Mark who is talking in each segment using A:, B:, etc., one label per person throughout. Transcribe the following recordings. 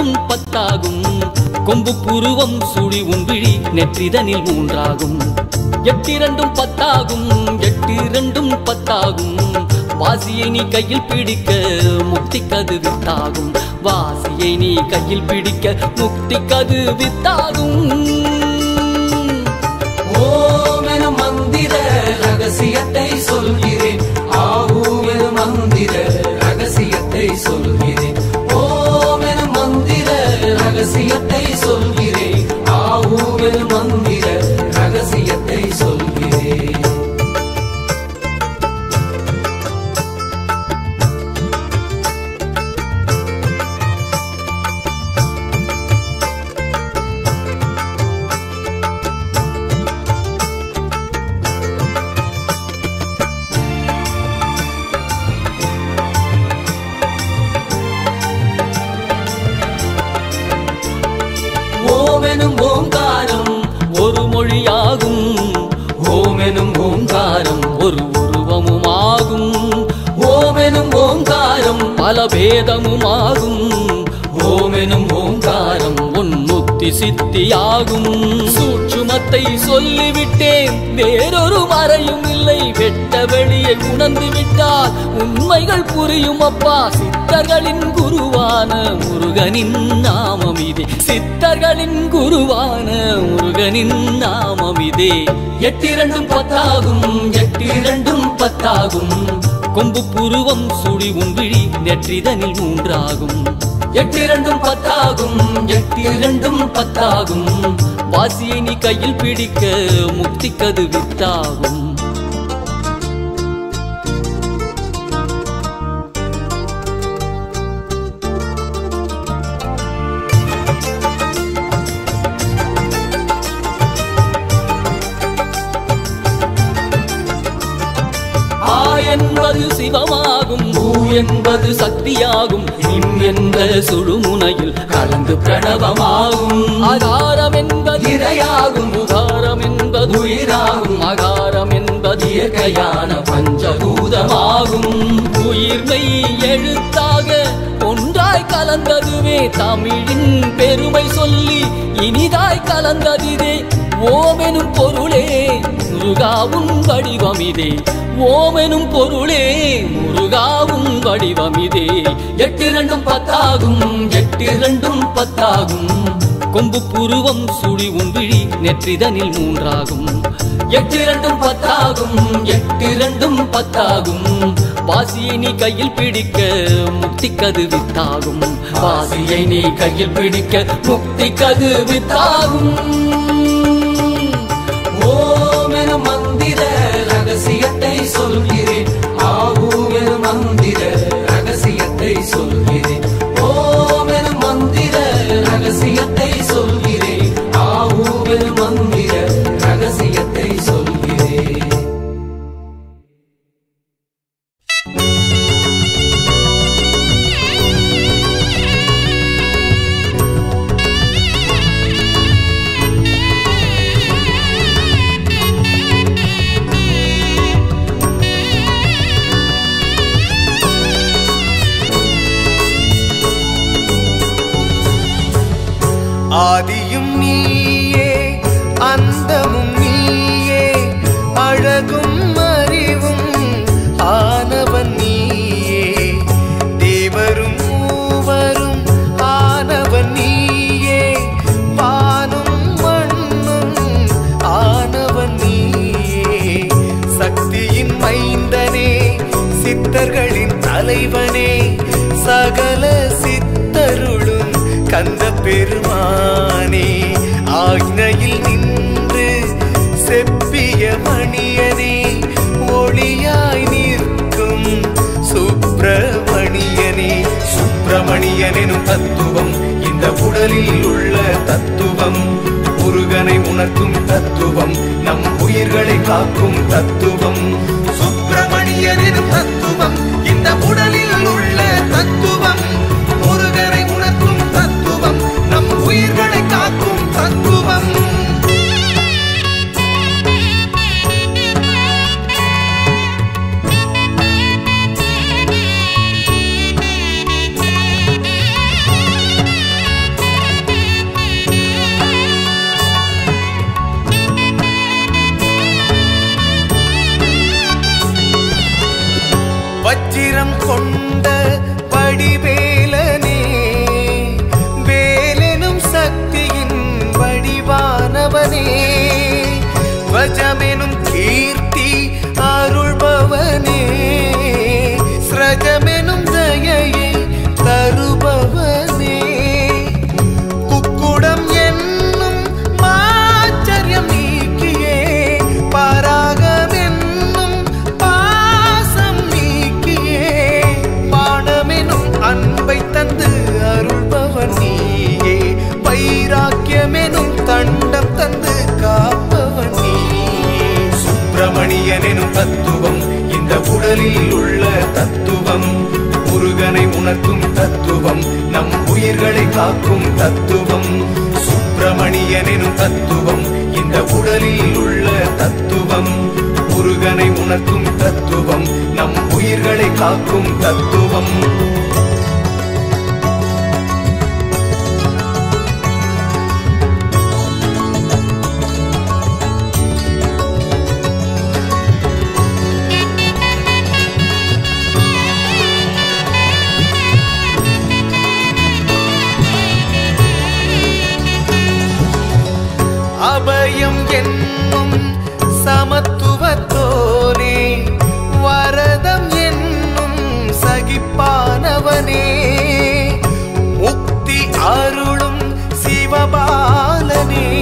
A: எட்டிரண்டும் பத்தாகும் கொம்பு புருவம் சுழி உன்விழி நெற்றிதனில் மூன்றாகும் எட்டிரண்டும் பத்தாகும் எட்டிரண்டும் பத்தாகும் வாசியை நீ கையில் பிடிக்க முக்தி கது வித்தாகும் வாசியை நீ கையில் பிடிக்க முக்தி கது வித்தாகும்
B: ஓமெனும் மந்திர ரகசியத்தை சொல்கிறேன் ஆவூமெனும் மந்திர ரகசியத்தை சொல்கிறேன் ஓமெனும் மந்திர ரகசியத்தை சொல்கிறேன் ஆவூமெனும் மந்திர ரகசியத்தை சொல்கிறேன்
A: ஓமெனும் ஓங்காரம் ஒரு மொழியாகும் ஓமெனும் ஓங்காரம் ஒரு உருவமுமாகும் ஓமெனும் ஓங்காரம் பல பேதமுமாகும் ஓமெனும் ஓங்காரம் உன்முக்தி சித்தியாகும் சூட்சுமத்தை சொல்லிவிட்டேன் வேறொரு மறையும் இல்லை வெட்ட வெளியை உணர்ந்து விட்டால் உண்மைகள் புரியும் அப்பா சித்தர்களின் குருவான முருகனின் நாமம் இதே சித்தர்களின் குருவான முருகனின் நாமம் இதே எட்டிரண்டும் பத்தாகும் எட்டிரண்டும் பத்தாகும் கொம்பு புருவம் சுழி உன்விழி நெற்றிதனில் மூன்றாகும் எட்டிரண்டும் பத்தாகும் எட்டிரண்டும் பத்தாகும் வாசியை நீ கையில் பிடிக்க முக்தி கது வித்தாகும் ஆ என்பது சிவமாகும் ஊ என்பது சக்தியாகும் இம் என்ற சுழுமுனையில் கலந்து பிரணவமாகும் ஆகாரம் என்பது இரையாகும் உகாரம் என்பது உயிராகும் அகாரம் என்பது இயற்கையான பஞ்சபூதமாகும் உயிர்மை எழுத்தாக ஒன்றாய் கலந்ததுவே தமிழின் பெருமை சொல்லி இனிதாய் கலந்ததிதே ஓமெனும் பொருளே முருகாவும் வடிவமிதே ஓமெனும் பொருளே முருகாவும் வடிவமிதே எட்டிரண்டும் பத்தாகும் எட்டிரண்டும் பத்தாகும் கொம்பு புருவம் சுழி உன்விழி நெற்றிதனில் மூன்றாகும் எட்டிரண்டும் பத்தாகும் எட்டிரண்டும் பத்தாகும் வாசியை நீ கையில் பிடிக்க முக்தி கது வித்தாகும் வாசியை நீ கையில் பிடிக்க முக்தி கது வித்தாகும்
B: ஓமெனும் மந்திர ரகசியத்தை சொல்கிறேன் ஆவூமெனும் மந்திர ரகசியத்தை சொல்கிறேன் ஓமெனும் மந்திர ரகசியத்தை சொல்கிறேன் ஆவூமெனும் மந்திர ரகசியத்தை சொல்கிறேன்
C: ஆதியும் நீயே அந்தமும் நீயே அழகும் அறிவும் ஆனவன் நீயே தேவரும் மூவரும் ஆனவன் நீயே வானும் மண்ணும் ஆனவன் நீயே சக்தியின் மைந்தனே சித்தர்களின் தலைவனே சகல சித்தருளும் கந்த பெருமானே ஆக்னையில் நின்று செப்பிய மணியனே ஒளியாய் நிற்கும் சுப்பிரமணியனே சுப்பிரமணியனும் தத்துவம் இந்த உடலில் உள்ள தத்துவம் முருகனை உணர்த்தும் தத்துவம் நம் உயிர்களை காக்கும் தத்துவம் சுப்பிரமணியனும் தத்துவம் இந்த உடலில் உள்ள தத்துவம் முருகனை உணர்த்தும் தத்துவம் நம் உயிர்களை காக்கும் தத்துவம் உடலில் உள்ள தத்துவம் முருகனை உணர்த்தும் தத்துவம் நம் உயிர்களை காக்கும் தத்துவம் சுப்பிரமணியனும் தத்துவம் இந்த உடலில் உள்ள தத்துவம் முருகனை உணர்த்தும் தத்துவம் நம் உயிர்களை காக்கும் தத்துவம் அபயம் என்னும் சமத்துவத்தோனே வரதம் என்னும் சகிப்பானவனே முக்தி அருளும் சிவபாலனே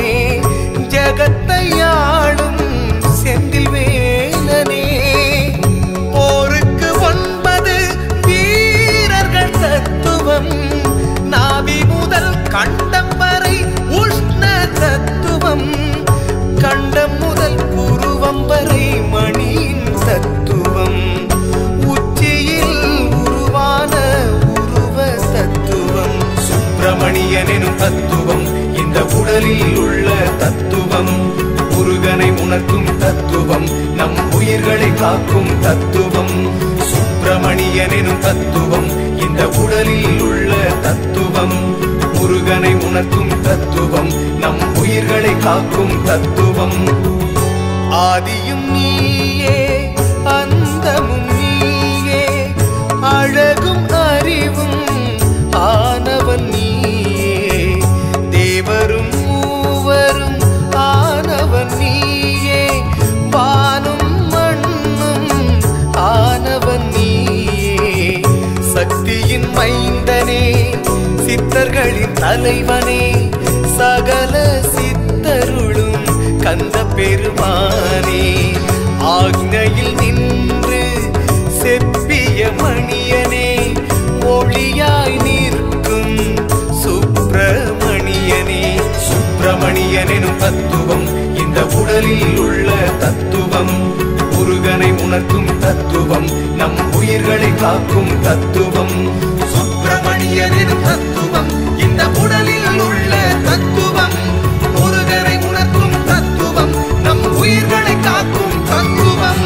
C: ஜகத்தையாளும் செந்தில் வேலனே போருக்கு ஒன்பது வீரர்கள் தத்துவம் நாவி முதல் கண்டம் வரை உஷ்ண தத்துவம் கண்டம் முதல் புருவம் வரை மணியின் தத்துவம் உச்சியில் உருவான உருவ தத்துவம் சுப்பிரமணியனும் தத்துவம் இந்த உடலில் உள்ள தத்துவம் முருகனை உணர்த்தும் தத்துவம் நம் உயிர்களை காக்கும் தத்துவம் சுப்பிரமணியனும் தத்துவம் இந்த உடலில் உள்ள தத்துவம் முருகனை உணர்த்தும் தத்துவம் நம் உயிர்களை காக்கும் தத்துவம் ஆதியும் நீயே அந்தமும் நீயே அழகும் அறிவும் ஆனவன் நீயே தேவரும் மூவரும் ஆனவன் நீயே வானும் மண்ணும் ஆனவன் நீயே சக்தியின் மைந்தனே சித்தர்களின் தலைவனே சகல சித்தருளும் கந்த பெருமானே ஆக்னையில் நின்று செப்பிய மணியனே ஒளியாய் நிற்கும் சுப்பிரமணியனே சுப்பிரமணியனும் தத்துவம் இந்த உடலில் உள்ள தத்துவம் முருகனை உணர்த்தும் தத்துவம் நம் உயிர்களை காக்கும் தத்துவம் சுப்பிரமணியனும் தத்துவம் இந்த உடலில் உள்ள தத்துவம் முருகனை உணர்த்தும் தத்துவம் நம் உயிர்களை காக்கும் தத்துவம்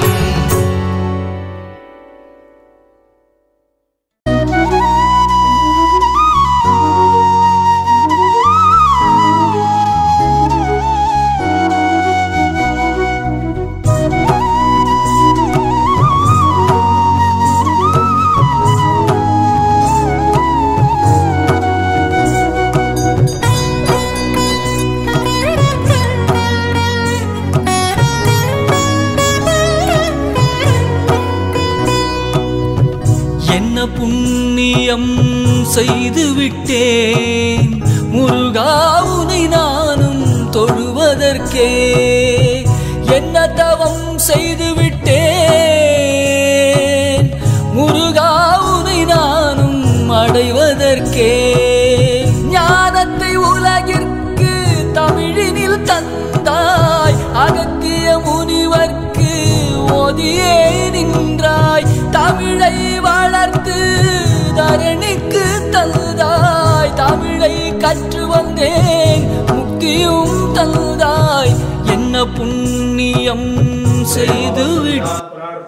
A: என்ன புண்ணியம் செய்து விட்டேன் முருகா உனை நானும் தொழுவதற்கே என்ன தவம் செய்து விட்டேன் முருகா உனை நானும் அடைவதற்கே ஞானத்தை உலகிற்கு தமிழினில் தந்தாய் அகத்திய முனிவர்க்கு ஓதியே நின்றாய் தமிழை வளர்த்து தரணிக்கு தந்தாய் தமிழை கற்று வந்தேன் முக்தியும் தந்தாய் என்ன புண்ணியம் செய்து விட்டேன்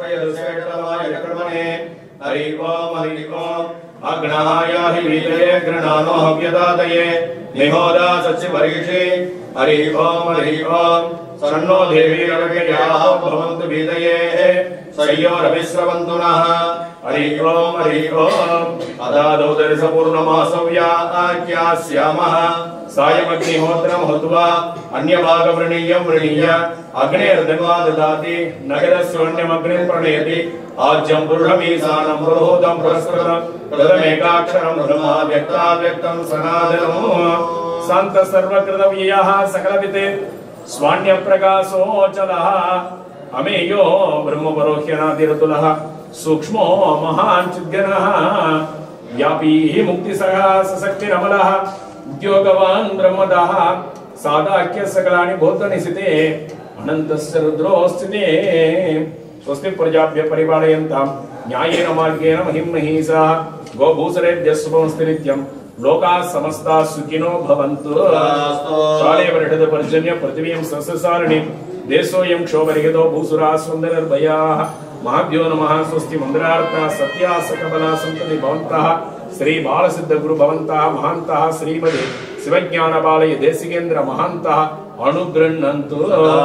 D: हरि ओम हरि ओम अग्नाय हि वीतये गृणानो हव्यदातये निहोदा सच्चिवरीषे हरि ओम हरि ओम सन्नो देवी रविर्याः भवन्तु वीतये सय्योरविश्रवन्तु नः हरि ओम हरि ओम अदादौ दर्शपूर्णमासव्या आख्यास्यामः सायमग्निहोत्रं हुत्वा अन्यभागवृणीयं वृणीय अग्नेर्धन्वा ददाति नगरस्योन्यमग्निं प्रणयति आज्यं पुरुषमीशानं पुरोहोतं पुरस्कृतं प्रथमेकाक्षरं ब्रह्मा व्यक्ताव्यक्तं सनातनम् शान्त सर्वकृतव्ययः सकलवित् स्वान्यप्रकाशोऽचलः अमेयो ब्रह्मपरोह्यनातिरतुलः सूक्ष्मो महान् चिद्गणः व्यापी मुक्तिसः सशक्तिरमलः उद्योगवान् ब्रह्मदः सादाख्य सकलानि भूतनिशिते अनन्तस्य रुद्रोऽस्तिते स्वस्ति प्रजाभ्य परिपालयन्तां न्यायेन मार्गेण महिं महिषा गोभूसरेभ्यः शुभमस्ति नित्यं लोकाः समस्ताः सुखिनो भवन्तु काले वर्षद पर्जन्य पृथिवीं सस्यसारिणीं देशोऽयं क्षोभरहितो भूसुराः सुन्दरर्भयाः महाभ्यो नमः स्वस्ति मन्दिरार्थाः सत्याः सकबला सन्तति भवन्तः श्री बालसिद्धगुरु भवन्तः महान्तः श्रीमदे शिवज्ञानबालय देशिकेन्द्र महान्तः अनुगृह्णन्तु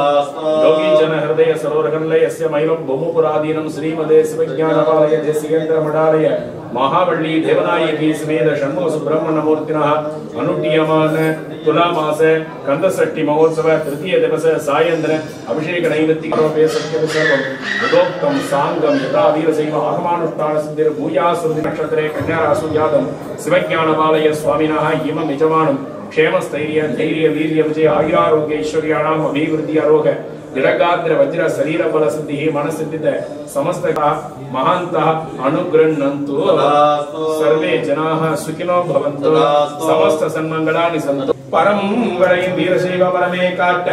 D: योगी जन हृदय सरोरकल्लयस्य मैलं भूमुपुराधीनं श्रीमदे शिवज्ञानबालय देशिकेन्द्र मडालय महावल्ली देवनायकी समेत षण्मुख सुब्रह्मण्यमूर्तिनः अनुष्ठीयमान तुलामास कन्दषष्टि महोत्सव तृतीय दिवस सायन्द्र अभिषेक नैमित्तिकरोपे सत्यं सर्वं यथोक्तं साङ्गं यथा वीरशैव आगमानुष्ठान सिद्धिर् भूयासुरुदि नक्षत्रे कन्यारासु जातं शिवज्ञानबालय स्वामिनः इमं यजमानं क्षेमस्थैर्य धैर्य वीर्य विजय आयुरारोग्य ऐश्वर्याणाम् अभिवृद्धि आरोग निरगाग्र वज्र शरीर बल सिद्धिः मनस्थित समस्त महान्तः अनुगृह्णन्तु सर्वे जनाः सुखिनो भवन्तु समस्त सन्मङ्गलानि सन्तु பரம் வரையும் வீரசைவ பரமே காட்ட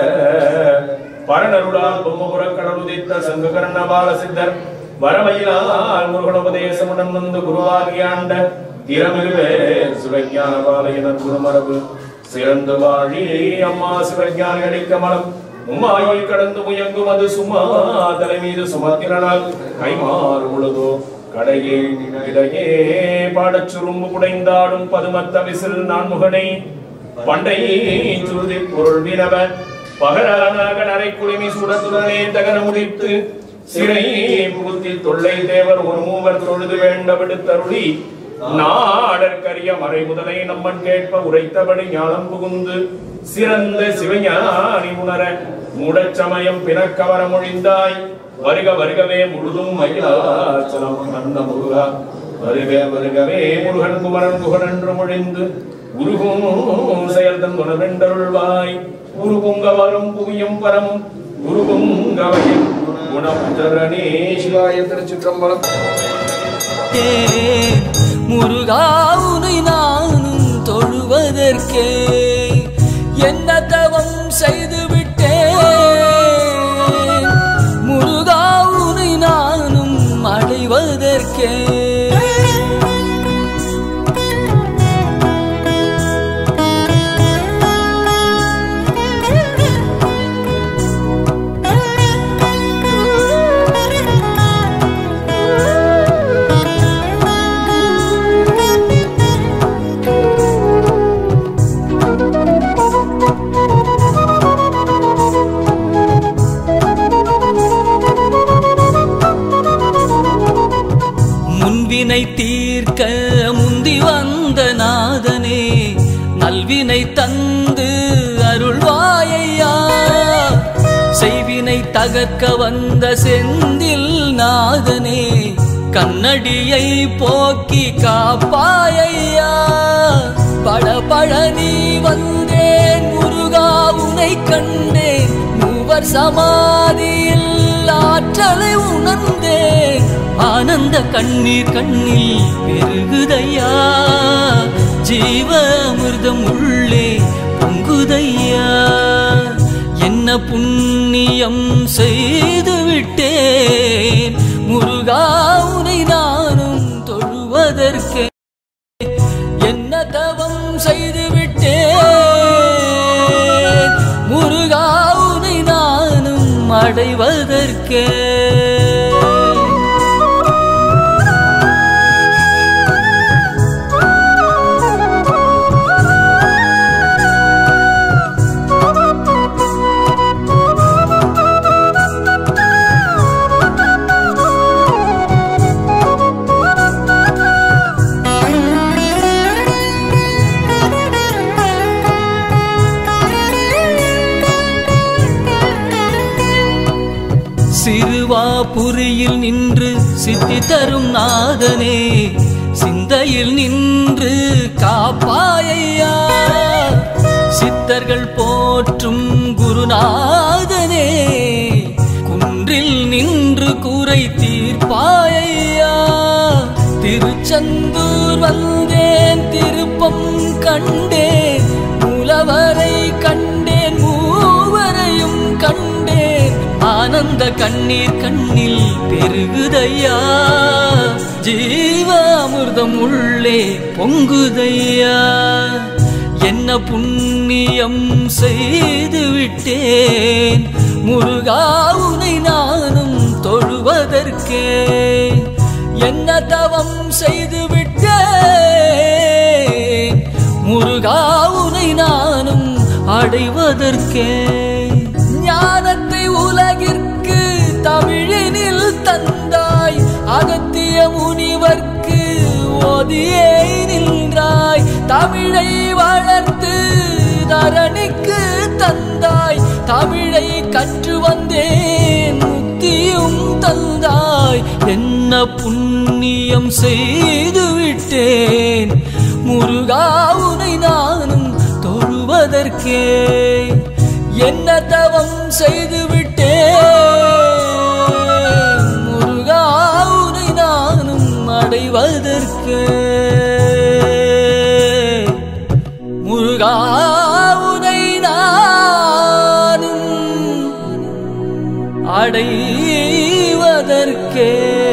D: பரநருளால் பொம்மபுரக் கடலுதித்த சங்ககர்ண பால சித்தர் வரமயிலால் முருகனுபதேசமுடன் வந்து குருவாகியாண்ட திறமிருவே சிவஞான பாலையினர் குருமரபு சிறந்து வாழி அம்மா சிவஞானி அளிக்க மலம் உம்மாயை கடந்து முயங்கும் அது சும்மா தலை மீது சுமத்தினால் கைமாறு முழுதோ கடையே இடையே பாடச் சுரும்பு குடைந்தாடும் பதுமத்த விசில் நான் முகனை பண்டை சுருதி பொருள் வினவ பகரானாக நரை குளிமி சுடத்துடனே தகன முடித்து சிறை புகுத்தி தொல்லை தேவர் ஒரு மூவர் தொழுது வேண்ட விடுத்தருளி நாடற்கரிய மறை முதலை நம்மன் கேட்ப உரைத்தபடி ஞானம் புகுந்து சிறந்த சிவஞானி உணர மூடச்சமயம் பிணக்கவர மொழிந்தாய் வருக வருகவே முழுதும் மயிலாச்சலம் நன்ன முருகா வருக வருகவே முருகன் குமரன் குகனன்று மொழிந்து உருகும் செயல் தன் குணவெண்டருள்வாய் உருகுங்க வரும் புவியும் பரமும் உருகுங்கவையும் குணமுதரணே சிவாய திருச்சிற்றம்பலம்
A: முருகா உனை நானும் தொழுவதற்கே என்ன தவம் செய்து விட்டேன் முருகா உனை நானும் அடைவதற்கே முன்வினை தீர்க்க முந்தி வந்த நாதனே நல்வினை தந்து அருள்வாயையா செய்வினை தகர்க்க வந்த செந்தில் நாதனே கண்ணடியை போக்கி காப்பாயையா பட பழனி வந்தேன் முருகா உனை கண்டேன் மூவர் சமாதியில் ஆற்றலை உணர்ந்தேன் ஆனந்த கண்ணீர் கண்ணில் பெருகுதையா ஜீவ அமிர்தம் உள்ளே பொங்குதையா என்ன புண்ணியம் செய்து விட்டேன் முருகா உனை நானும் தொழுவதற்கே என்ன தவம் செய்து விட்டேன் முருகா உனை நானும் அடைவதற்கே சிறுவாபுரியில் நின்று சித்தி தரும் நாதனே சிந்தையில் நின்று காப்பாயையா சித்தர்கள் போற்றும் குருநாதனே குன்றில் நின்று கூரை தீர்ப்பாயையா திருச்செந்தூர் வந்தேன் திருப்பம் கண்டேன் மூலவரை கண்டேன் மூவரையும் கண்டேன் ஆன ஆனந்த கண்ணீர் கண்ணில் பெருகுதையா ஜீவ அமிர்தம் உள்ளே பொங்குதையா என்ன புண்ணியம் செய்து விட்டேன் முருகா உனை நானும் தொழுவதற்கே என்ன தவம் செய்து விட்டேன் முருகா உனை நானும் அடைவதற்கே ஞானத்தை உலகிற்கு தமிழினில் தந்தாய் அகத்திய முனிவர்க்கு ஓதியே நின்றாய் தமிழை வளர்த்து தரணிக்கு தந்தாய் தமிழை கற்று வந்தேன் முக்தியும் தந்தாய் என்ன புண்ணியம் செய்து விட்டேன் முருகா உனை நானும் தொழுவதற்கே என்ன தவம் செய்து விட்டேன் முருகா உனை நானும் அடைவதற்கே முருகா உனை நானும் அடைவதற்கே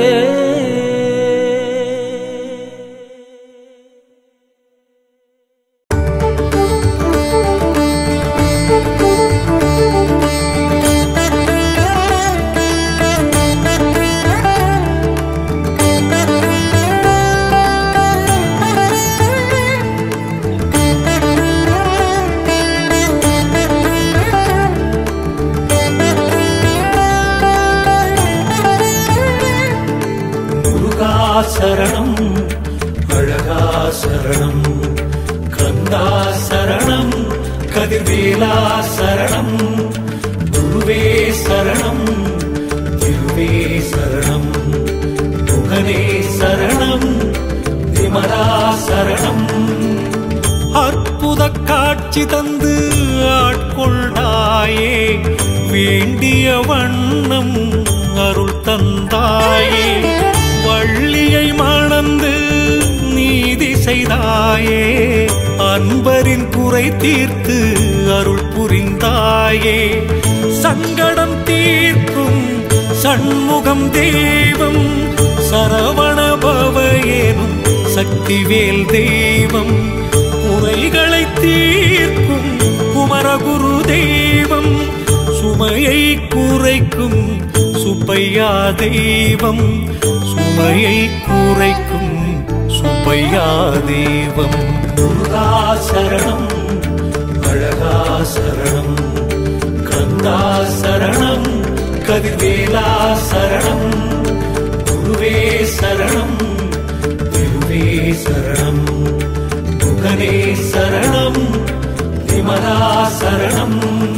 E: முருகா சரணம் அழகா சரணம் கந்தா சரணம் கதிர்வேலா சரணம் குருவே சரணம் திருவே சரணம் முகனே சரணம் விமலா சரணம் அற்புத காட்சி தந்து ஆட்கொண்டாயே வேண்டிய வண்ணம் அருள் தந்தாயே வள்ளியை மணந்து நீதி செய்தாயே அன்பரின் குறை தீர்த்து அருள் புரிந்தாயே சங்கடம் தீர்க்கும் சண்முகம் தெய்வம் சரவண பவயேனும் சக்திவேல் தெய்வம் குறைகளை தீர்க்கும் குமரகுரு தெய்வம் சுமையை குறைக்கும் சுப்பையா தெய்வம் சுமையை குறைக்கும் சுப்பையா தெய்வம் முருகா சரணம் அழகா சரணம் கந்தா சரணம் கதிர்வேலா சரணம் குருவே சரணம் திருவே சரணம் முகனே சரணம் விமலா சரணம்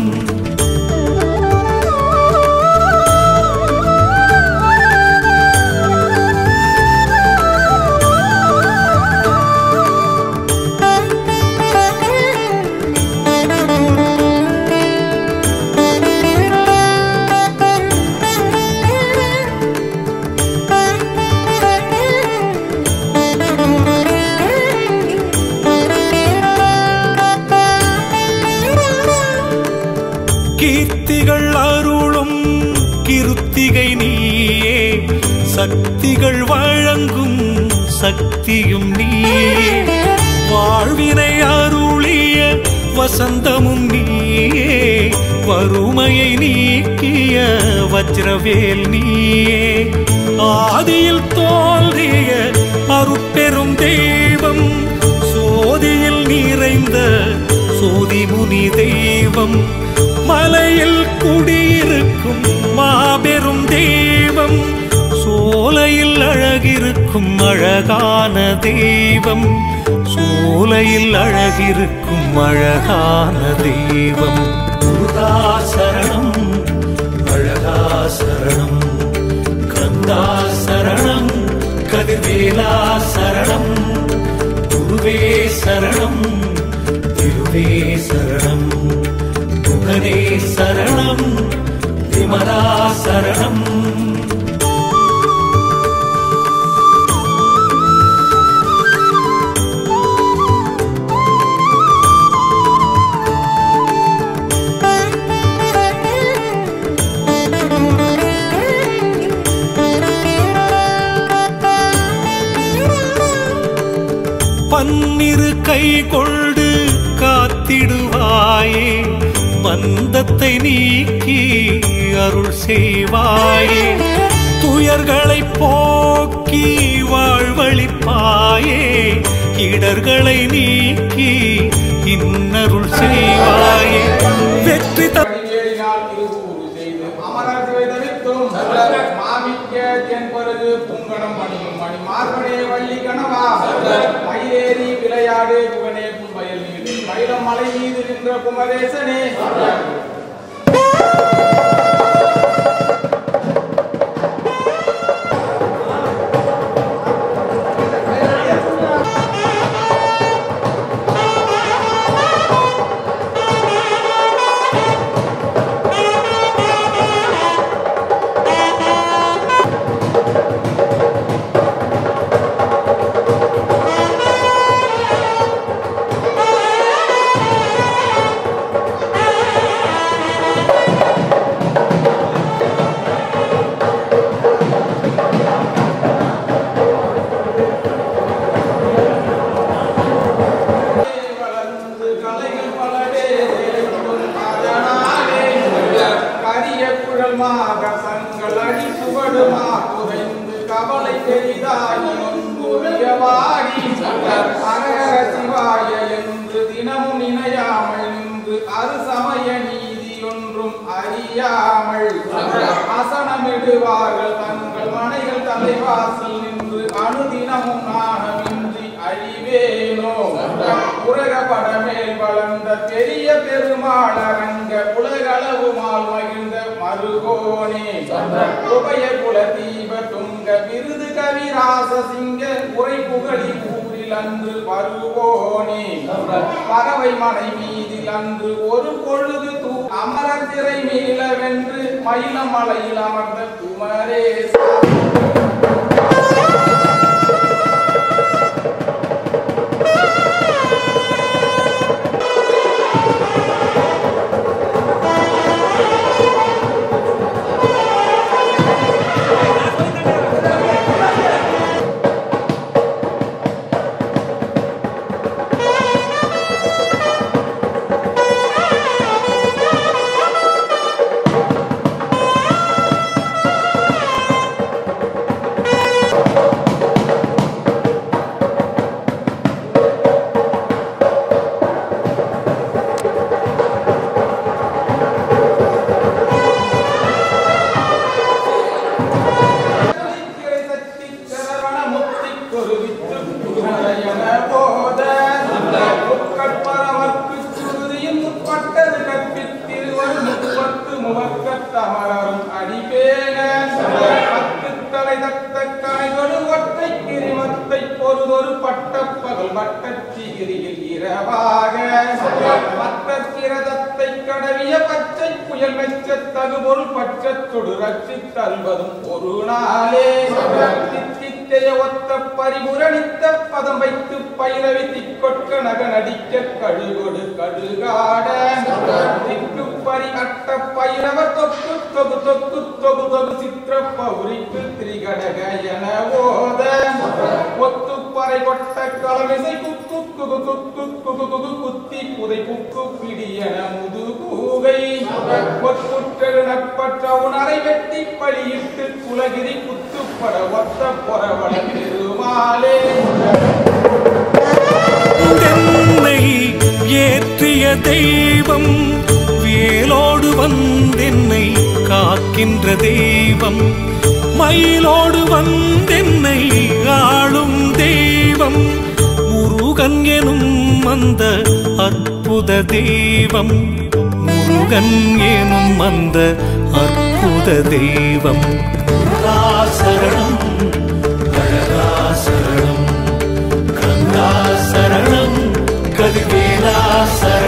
E: கீர்த்திகள் அருளும் கிருத்திகை நீயே சக்திகள் வழங்கும் சக்தியும் நீயே வாழ்வினை அருளிய வசந்தமும் நீயே வறுமையை நீக்கிய வஜ்ரவேல் நீயே ஆதியில் தோன்றிய அருட்பெரும் தெய்வம் சோதியில் நிறைந்த சோதிமுனி தெய்வம் மலையில் குடியிருக்கும் மாபெரும் தெய்வம் சோலையில் அழகிருக்கும் அழகான தெய்வம் சோலையில் அழகிருக்கும் அழகான தெய்வம் முருகா சரணம் அழகா சரணம் கந்தா சரணம் கதிர்வேலா சரணம் குருவே சரணம் திருவே சரணம் முகனே சரணம் விமலா சரணம்
F: Thank you.
E: பன்னிரு கை கொண்டு காத்திடுவாயே பந்தத்தை நீக்கி அருள் செய்வாயே துயர்களை போக்கி வாழ்வழிப்பாயே இடர்களை நீக்கி இன்னருள் செய்வாயே வெற்றி த
F: அடிவேலினால் திருக்கூறு செய்து அமரர் தவிர்த்தும் மாமிக்க தென்பருகு புங்கணம் மணியும் மணி மார்பனே வள்ளி கணவா மயிலேறி விளையாடு புகனே புன்பயல் மீது மயிலம் மலை மீது நின்ற குமரேசனே வளர்ந்து கலைகள் பலவே அதனாலே கரிய குழல் மாகசங்கள் அடி சுவடுமா குறைந்து கவலை பெரிதாகி நொன்புரியவாடி அகர சிவாய என்று தினமும் நினையாமல் நின்று அரு சமய நீதி ஒன்றும் அறியாமல் அசனமிடுவார்கள் தங்கள் மனைகள் தலைவாசல் நின்று அனுதினமும் நாணமின்றி அழிவேனோ உலகப்பட மேல் வளர்ந்த பெரிய பெருமாள் அரங்க உலகளவு மால் மகிழ்ந்த மருகோனே உபய குல தீப துங்க விருது கவிராச சிங்க உரை புகழி ஊரில் அன்று வருவோனே பறவை மனை மீதில் அன்று ஒரு பொழுது தூ அமரர் திரை மீளவென்று மயிலமலையில் அமர்ந்த குமரேசா சக்திக்கிரை சக்தி சரவண முத்திக் கொருவித்து புகழையன போத முக்கட்பரமர்க்கு சுருதியும் முற்பட்டது கற்பித்திருவர் முப்பத்து முவக்கத்தமரரும் அடிபேன பத்து தலை தத்த கனைதொரு ஒற்றை கிரிமத்தை பொருதொரு பட்ட பகல் வட்டச்சிகிரியில் இரவாக மற்றக்கிரதத்தை கடவிய பச்சை புயல் மெச்ச தகுபொருள் பற்றத்தொடு ரட்சி தல்வதும் ஒரு நாளே தித்தித்தைய ஒத்த பரிபுரணித்த பதம் வைத்து பைரவி திக்கொட்க நக நடிக்க கழுகொடு கடுகாட திக்கு பரி அட்ட பைரவ தொக்கு தொகு தொக்கு தொகு தொகு சித்திர பௌரிக்கு திரிகடக என ஓத ஒத்து பறை கொட்ட களமிசை குக்கு குகு குக்கு குகு குகு குத்தி புதை புக்கு பிடியன முது கூகை பொற்குற்றல் நட்பற்ற உணரை வெட்டி பலியிட்டு குலகிரி குத்துப்பட ஒத்த பொறவள பெருமாளே
E: என்னை ஏற்றிய தெய்வம் வேலோடு வந்தென்னை காக்கின்ற தெய்வம் மயிலோடு வந்தென்னை ஆளும் தெய்வம் முருகன் எனும் அந்த அற்புத தெய்வம் முருகன் எனும் அந்த அற்புத தெய்வம் சரணம் அழகா சரணம் கங்கா சரணம் கதிவேலா சரணம்